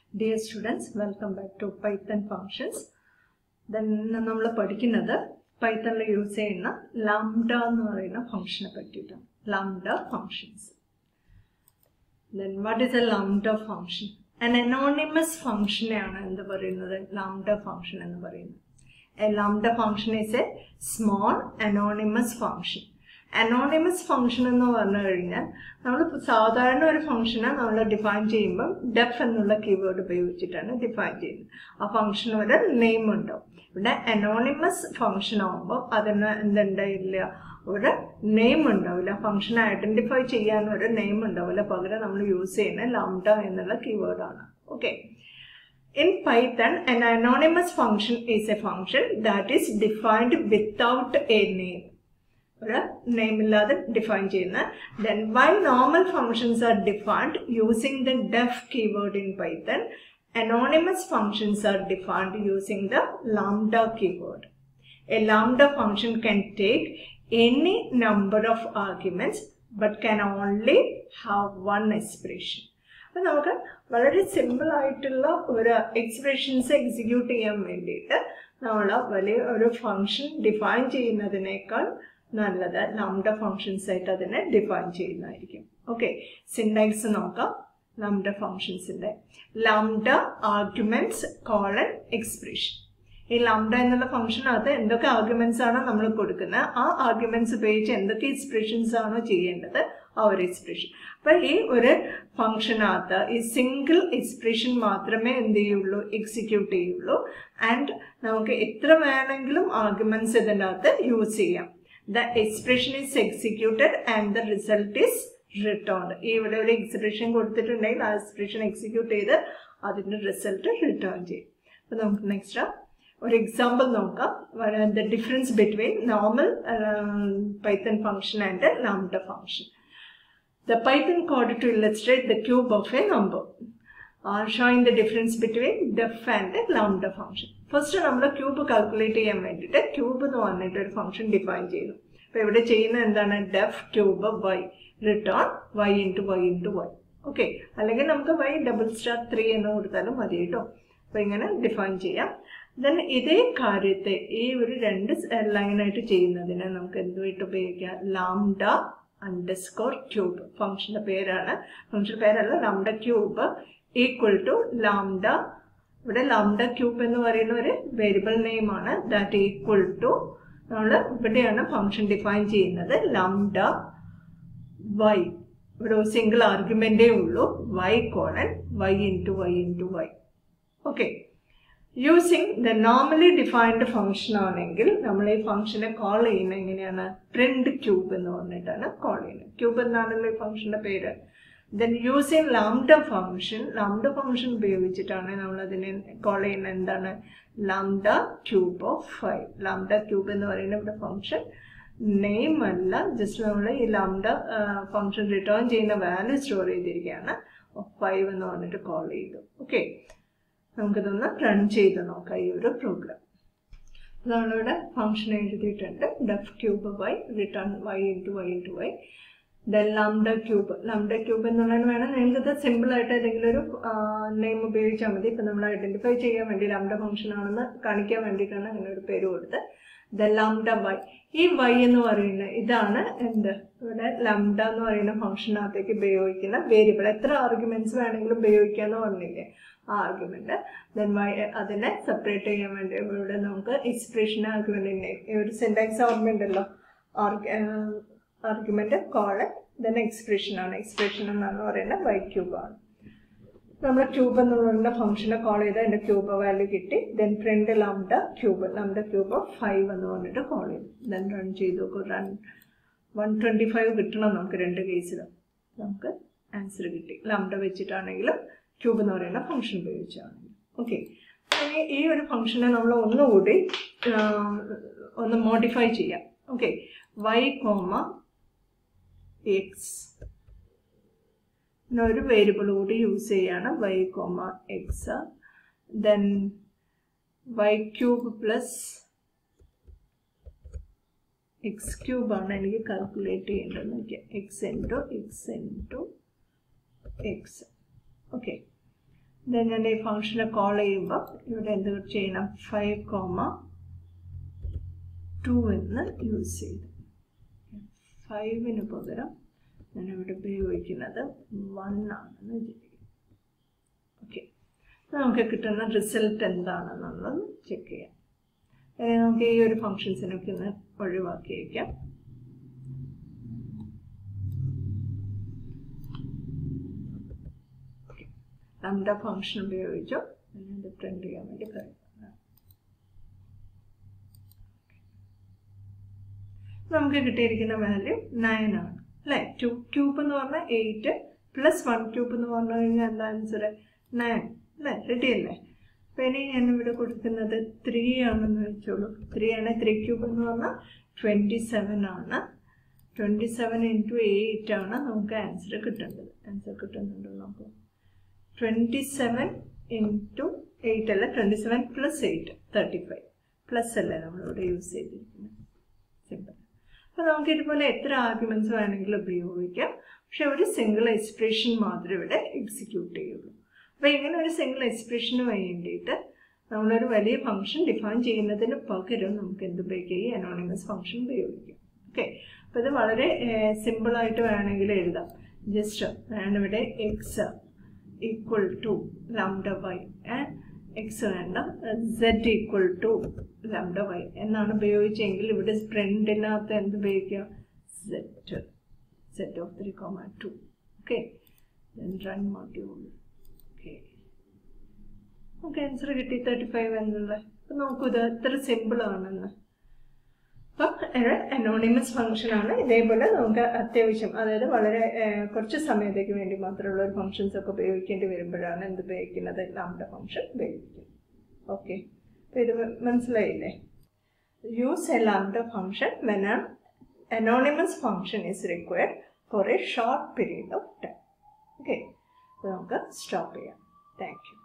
Dear students welcome back to Python functions then നമ്മൾ പഠിക്കുന്നത് പൈത്തണിൽ യൂസ് ചെയ്യുന്ന ലാംഡ എന്ന് പറയുന്ന ഫംഗ്ഷനെ പറ്റിയിട്ടാണ് lambda functions then what is a lambda function an anonymous ഫംഗ്ഷനെയാണ് എന്ത് പറയുന്നത് ലാംഡ ഫംഗ്ഷൻ എന്ന് പറയുന്നത് a lambda function is a small anonymous function anonymous function എന്ന് പറഞ്ഞു കഴിഞ്ഞാൽ നമ്മൾ സാധാരണ ഒരു ഫംഗ്ഷനെ നമ്മൾ ഡിഫൈൻ ചെയ്യുമ്പോൾ ഡെഫ് എന്നുള്ള കീവേഡ് ഉപയോഗിച്ചിട്ടാണ് ഡിഫൈൻ ചെയ്യുന്നത് ആ ഫംഗ്ഷന് ഒരു നെയിം ഉണ്ടാവും ഇവിടെ അനോണിമസ് ഫംഗ്ഷൻ ആകുമ്പോൾ അതിന് എന്തുണ്ടായില്ല ഒരു നെയിം ഉണ്ടാവില്ല ഫംഗ്ഷൻ ഐഡന്റിഫൈ ചെയ്യാൻ ഒരു നെയിം ഉണ്ടാവില്ല പകരം നമ്മൾ യൂസ് ചെയ്യുന്ന ലാംഡ എന്നുള്ള കീവേഡാണ് okay In Python, an anonymous function is a function that is defined without a name. ഒരു നെയിം ഇല്ലാതെ ഡിഫൈൻ ചെയ്യുന്ന then why normal functions are defined using the def keyword in Python anonymous functions are defined using the lambda keyword. A lambda function can take any number of arguments but can only have one expression. അപ്പം നമുക്ക് വളരെ simple ആയിട്ടുള്ള ഒരു expressions execute ചെയ്യാൻ വേണ്ടിയിട്ട് നമ്മൾ വലിയ ഒരു ഫങ്ഷൻ ഡിഫൈൻ ചെയ്യുന്നതിനേക്കാൾ നല്ലത് ലാംഡ ഫങ്ഷൻസ് ആയിട്ട് അതിനെ ഡിഫൈൻ ചെയ്യുന്നതായിരിക്കും ഓക്കെ സിൻഡാക്സ് നോക്കാം ലാംഡ ഫങ്ഷൻസിന്റെ ലാംഡ ആർഗ്യുമെന്റ്സ് കോളൻ എക്സ്പ്രഷൻ ഈ ലാംഡ എന്നുള്ള ഫംഗ്ഷനകത്ത് എന്തൊക്കെ ആർഗ്യുമെന്റ്സ് ആണോ നമ്മൾ കൊടുക്കുന്നത് ആ ആർഗ്യുമെന്റ്സ് ഉപയോഗിച്ച് എന്തൊക്കെ എക്സ്പ്രഷൻസ് ആണോ ചെയ്യേണ്ടത് ആ ഒരു എക്സ്പ്രഷൻ അപ്പൊ ഈ ഒരു ഫംഗ്ഷനകത്ത് ഈ സിംഗിൾ എക്സ്പ്രഷൻ മാത്രമേ എന്ത് ചെയ്യുള്ളൂ എക്സിക്യൂട്ട് ചെയ്യുള്ളൂ ആൻഡ് നമുക്ക് എത്ര വേണമെങ്കിലും ആർഗ്യുമെന്റ്സ് ഇതിൻ്റെ അകത്ത് യൂസ് ചെയ്യാം the expression is executed and the result is return ഈ ഇവിടെ ഒരു എക്സ്പ്രഷൻ കൊടുത്തിട്ടുണ്ടെങ്കിൽ ആ എക്സ്പ്രഷൻ എക്സിക്യൂട്ട് ചെയ്ത് അതിന്റെ റിസൾട്ട് റിട്ടേൺ ചെയ്യും അപ്പൊ നമുക്ക് നെക്സ്റ്റ് ഒരു എക്സാമ്പിൾ നോക്കാം the difference between normal Python function and lambda function the Python code to illustrate the cube of a number are showing the difference between def and lambda function first നമ്മൾ cube calculate ചെയ്യാൻ വേണ്ടിയിട്ട് cube എന്ന് പറഞ്ഞിട്ട് ഒരു function define ചെയ്യുന്നു അപ്പൊ ഇവിടെ ചെയ്യുന്ന എന്താണ് def cube y return y into y into y okay അല്ലെങ്കിൽ നമുക്ക് വൈ ഡബിൾ സ്റ്റാർ ത്രീ എന്ന് കൊടുത്താലും മതി കേട്ടോ അപ്പൊ ഇങ്ങനെ ഡിഫൈൻ ചെയ്യാം ദെൻ ഇതേ കാര്യത്തെ ഈ ഒരു രണ്ട് ലൈനായിട്ട് ചെയ്യുന്നതിന് നമുക്ക് എന്തുമായിട്ട് ഉപയോഗിക്കാം ലാംഡ അണ്ടർസ്കോർ ക്യൂബ് ഫംഗ്ഷന്റെ പേരാണ് ഫംഗ്ഷന്റെ പേരല്ല lambda cube equal to lambda ഇവിടെ ലാംഡ ക്യൂബ് എന്ന് പറയുന്ന ഒരു വേരിയബിൾ നെയിം ആണ് ദാറ്റ് ഈക്വൽ ടു നമ്മൾ ഇവിടെയാണ് ഫംഗ്ഷൻ ഡിഫൈൻ ചെയ്യുന്നത് ലാംഡ വൈ ഇവിടെ ഒരു സിംഗിൾ ആർഗ്യുമെന്റേ ഉള്ളൂ y colon y into y into y okay using the normally defined function ആണെങ്കിൽ നമ്മൾ ഈ ഫംഗ്ഷനെ കോൾ ചെയ്യുന്നത് എങ്ങനെയാണ് പ്രിന്റ് ക്യൂബ് എന്ന് പറഞ്ഞിട്ടാണ് കോൾ ചെയ്യുന്നത് ക്യൂബ് എന്നാണല്ലോ ഈ ഫംഗ്ഷന്റെ പേര് then using lambda function lambda function ഉപയോഗിച്ചിട്ടാണ് നമ്മൾ അതിനെ കോൾ ചെയ്യുന്നത് എന്താണ് lambda cube of five lambda cube എന്ന് പറയുന്ന ഇവിടെ ഫംഗ്ഷൻ നെയിം അല്ല ജസ്റ്റ് നമ്മൾ ഈ ലാംഡ ഫംഗ്ഷൻ റിട്ടേൺ ചെയ്യുന്ന വാല്യൂ സ്റ്റോർ ചെയ്തിരിക്കുകയാണ് ഫൈവ് എന്ന് പറഞ്ഞിട്ട് കോൾ ചെയ്തു ഓക്കെ നമുക്കിതൊന്ന് റൺ ചെയ്ത് നോക്കാം ഈ ഒരു പ്രോഗ്രാം നമ്മളിവിടെ ഫംഗ്ഷൻ എഴുതിയിട്ടുണ്ട് def cube y return y into y into y then lambda cube lambda cube എന്നുള്ളത് വേണം നിങ്ങൾക്കത് സിമ്പിൾ ആയിട്ട് ഏതെങ്കിലും ഒരു നെയിം ഉപയോഗിച്ചാൽ മതി ഇപ്പം നമ്മൾ ഐഡന്റിഫൈ ചെയ്യാൻ വേണ്ടി ലാംഡ ഫംഗ്ഷൻ ആണെന്ന് കാണിക്കാൻ വേണ്ടിയിട്ടാണ് അങ്ങനെ ഒരു പേര് കൊടുത്ത് ദ ലാംഡ വൈ ഈ വൈ എന്ന് പറയുന്നത് ഇതാണ് എന്ത് ഇവിടെ ലംഡ എന്ന് പറയുന്ന ഫംഗ്ഷനകത്തേക്ക് ഉപയോഗിക്കുന്ന വേരിയബിൾ എത്ര ആർഗ്യുമെന്റ്സ് വേണമെങ്കിലും ഉപയോഗിക്കാന്ന് പറഞ്ഞില്ലേ ആ ആർഗ്യുമെന്റ് ദെൻ വൈ അതിനെ സെപ്പറേറ്റ് ചെയ്യാൻ വേണ്ടി ഇവിടെ നമുക്ക് എക്സ്പ്രഷൻ ആർഗ്യുമെന്റിന്റെ ഒരു സെന്റാക്സ് ഓർമ്മയുണ്ടല്ലോ ആർഗ്യുമെന്റ് കോള് ദെൻ എക്സ്പ്രഷൻ ആണ് എക്സ്പ്രഷൻ എന്നാണ് പറയുന്നത് വൈ ക്യൂബ് ആണ് നമ്മൾ ക്യൂബ് എന്ന് പറയുന്ന ഫംഗ്ഷനെ കോൾ ചെയ്ത് അതിന്റെ ക്യൂബ് വാല്യൂ കിട്ടി then print lambda cube lambda cube five എന്ന് പറഞ്ഞിട്ട് കോൾ ചെയ്തു ദെൻ റൺ ചെയ്തു റൺ വൺ ട്വന്റി ഫൈവ് കിട്ടണം നമുക്ക് രണ്ട് കേസിൽ നമുക്ക് ആൻസർ കിട്ടി ലംഡ വെച്ചിട്ടാണെങ്കിലും ക്യൂബ് എന്ന് പറയുന്ന ഫംഗ്ഷൻ ഉപയോഗിച്ചാണെങ്കിലും ഓക്കെ ഈ ഒരു ഫംഗ്ഷനെ നമ്മൾ ഒന്നുകൂടി ഒന്ന് മോഡിഫൈ ചെയ്യാം ഓക്കെ വൈ കോമ എക്സ് ഒരു വേരിയബിൾ കൂടി യൂസ് ചെയ്യാണ് y comma x then y cube plus x cube ആണ് എനിക്ക് കാൽക്കുലേറ്റ് ചെയ്യേണ്ടത് നോക്കിയാൽ x into x into x okay then ഞാൻ ഈ ഫംഗ്ഷനെ കോൾ ചെയ്യുമ്പോൾ ഇവിടെ എന്ത് ചെയ്യണം ഫൈവ് കോമ ടു എന്ന് യൂസ് ചെയ്തു ഫൈവിന് പകരം ഞാൻ ഇവിടെ ഉപയോഗിക്കുന്നത് വൺ ആണെന്ന് വിചാരിക്കും ഓക്കെ നമുക്ക് കിട്ടുന്ന റിസൾട്ട് എന്താണെന്നുള്ളത് ചെക്ക് ചെയ്യാം ഇനി നമുക്ക് ഈ ഒരു ഫങ്ഷൻസിനൊക്കെ ഒന്ന് ഒഴിവാക്കി വയ്ക്കാം നമ്മുടെ ഫങ്ഷൻ ഉപയോഗിച്ചു ഇത് പ്രിന്റ് ചെയ്യാൻ വേണ്ടി പറയുന്നത് നമുക്ക് കിട്ടിയിരിക്കുന്ന വാല്യൂ നയൻ ആണ് അല്ലേ ടു ക്യൂബ് എന്ന് പറഞ്ഞാൽ എയ്റ്റ് പ്ലസ് വൺ ക്യൂബ് എന്ന് പറഞ്ഞു കഴിഞ്ഞാൽ എന്താ ആൻസർ നയൻ അല്ലേ റെഡി അല്ലേ അപ്പം ഇനി ഞാൻ ഇവിടെ കൊടുക്കുന്നത് ത്രീ ആണെന്ന് വെച്ചോളൂ ത്രീ ആണ് ത്രീ ക്യൂബ് എന്ന് പറഞ്ഞാൽ ട്വൻറ്റി സെവൻ ആണ് ട്വൻറ്റി സെവൻ ഇൻറ്റു എയ്റ്റ് ആണ് നമുക്ക് ആൻസർ കിട്ടേണ്ടത് ആൻസർ കിട്ടുന്നുണ്ടോ നമുക്ക് ട്വൻറ്റി സെവൻ ഇൻറ്റു എയ്റ്റ് അല്ല twenty seven plus eight thirty five plus അല്ലേ നമ്മളിവിടെ യൂസ് ചെയ്തിരിക്കുന്നത് സിമ്പിൾ അപ്പോൾ നമുക്ക് ഇതുപോലെ എത്ര ആർഗ്യുമെൻറ്റ്സ് വേണമെങ്കിലും ഉപയോഗിക്കാം പക്ഷെ ഒരു സിംഗിൾ എക്സ്പ്രഷൻ മാത്രമേ ഇവിടെ എക്സിക്യൂട്ട് ചെയ്യുള്ളൂ അപ്പോൾ ഇങ്ങനെ ഒരു സിംഗിൾ എക്സ്പ്രഷന് വേണ്ടിയിട്ട് നമ്മളൊരു വലിയ ഫംഗ്ഷൻ ഡിഫൈൻ ചെയ്യുന്നതിന് പകരം നമുക്ക് എന്ത് ഉപയോഗിക്കാം ഈ അനോണിമസ് ഫംഗ്ഷൻ ഉപയോഗിക്കാം ഓക്കെ അപ്പോൾ ഇത് വളരെ സിമ്പിളായിട്ട് വേണമെങ്കിൽ എഴുതാം ജസ്റ്റ് ഞാനിവിടെ x equal to lambda y x വേണ്ട z equal to lambda y എന്നാണ് ഉപയോഗിച്ചെങ്കിൽ ഇവിടെ സ്പ്രെൻഡിനകത്ത് എന്ത് ഉപയോഗിക്കുക set set of three comma two okay run module okay നമുക്ക് ആൻസർ കിട്ടി തേർട്ടി ഫൈവ് എന്നുള്ളത് അപ്പം നോക്കൂ ഇത് എത്ര സിമ്പിൾ ആണെന്ന് അപ്പം അനോണിമസ് ഫംഗ്ഷൻ ആണ് ഇതേപോലെ നമുക്ക് അത്യാവശ്യം അതായത് വളരെ കുറച്ച് സമയത്തേക്ക് വേണ്ടി മാത്രമുള്ള ഒരു ഫംഗ്ഷൻസ് ഒക്കെ ഉപയോഗിക്കേണ്ടി വരുമ്പോഴാണ് എന്ത് ഉപയോഗിക്കുന്നത് ലാംഡ ഫംഗ്ഷൻ ഉപയോഗിക്കുന്നത് ഓക്കെ അപ്പോൾ ഇത് മനസ്സിലായില്ലേ use a lambda function when an anonymous function is required for a short period of time okay അപ്പോൾ നമുക്ക് സ്റ്റോപ്പ് ചെയ്യാം താങ്ക് യു